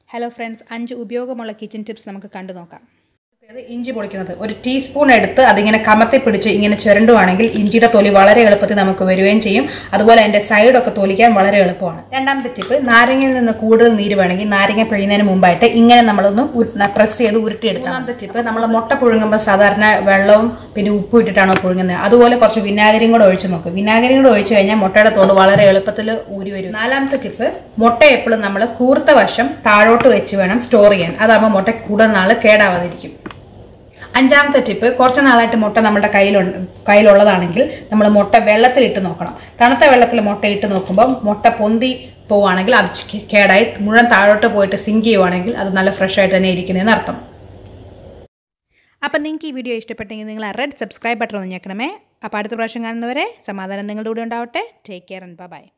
hello friends അഞ്ച് ഉപയോഗമുള്ള kitchen tips നമുക്ക് കണ്ടു നോക്കാം ഇത് ഇഞ്ചി പൊളിക്കുന്നത് ഒരു ടീസ്പൂൺ എടുത്ത് അതിങ്ങനെ കമത്തി പിടിച്ച് ഇങ്ങനെ ചുരണ്ടുവാണെങ്കിൽ ഇഞ്ചിയുടെ തൊലി വളരെ എളുപ്പത്തിൽ നമുക്ക് വരികയും ചെയ്യും അതുപോലെ അതിന്റെ സൈഡൊക്കെ തൊലിക്കാൻ വളരെ എളുപ്പമാണ് രണ്ടാമത്തെ ടിപ്പ് നാരങ്ങയിൽ നിന്ന് കൂടുതൽ നീര് വേണമെങ്കിൽ നാരങ്ങ പിഴിയുന്നതിന് മുമ്പായിട്ട് ഇങ്ങനെ നമ്മളൊന്ന് പ്രസ് ചെയ്ത് ഉരുട്ടിയെടുക്കാം മൂന്നാമത്തെ ടിപ്പ് നമ്മൾ മുട്ട പുഴുങ്ങുമ്പോൾ സാധാരണ വെള്ളവും പിന്നെ ഉപ്പും ഇട്ടിട്ടാണ് പുഴുങ്ങുന്നത് അതുപോലെ കുറച്ച് വിനാഗിരിയും കൂടെ ഒഴിച്ച് നോക്കും വിനാഗിരിയും കൂടെ ഒഴിച്ച് കഴിഞ്ഞാൽ മുട്ടയുടെ തോട് വളരെ എളുപ്പത്തിൽ ഊരി വരും നാലാമത്തെ ടിപ്പ് മുട്ട എപ്പോഴും നമ്മൾ കൂർത്ത വശം താഴോട്ട് വെച്ച് വേണം സ്റ്റോർ ചെയ്യാൻ അതാകുമ്പോൾ മുട്ട കൂടുതൽ നാൾ കേടാവാതിരിക്കും അഞ്ചാമത്തെ ടിപ്പ് കുറച്ച് നാളായിട്ട് മുട്ട നമ്മുടെ കയ്യിലുണ്ട് കയ്യിലുള്ളതാണെങ്കിൽ നമ്മൾ മുട്ട വെള്ളത്തിൽ ഇട്ട് നോക്കണം തണുത്ത വെള്ളത്തിൽ മുട്ട ഇട്ട് നോക്കുമ്പോൾ മുട്ട പൊന്തി പോവുകയാണെങ്കിൽ അത് ചി- കേടായി മുഴുവൻ താഴോട്ട് പോയിട്ട് സിങ്ക് ചെയ്യുവാണെങ്കിൽ അത് നല്ല ഫ്രഷ് ആയിട്ട് തന്നെ ഇരിക്കുന്നതെന്ന് അർത്ഥം അപ്പം നിങ്ങൾക്ക് ഈ വീഡിയോ ഇഷ്ടപ്പെട്ടെങ്കിൽ നിങ്ങൾ ആ റെഡ് സബ്സ്ക്രൈബ് ബട്ടൺ ഒന്ന് ഞെക്കണമേ അപ്പോൾ അടുത്ത പ്രാവശ്യം കാണുന്നവരെ സമാധാനം നിങ്ങളുടെ കൂടെ ഉണ്ടാവട്ടെ ടേക്ക് കെയർ ആൻഡ് ബൈ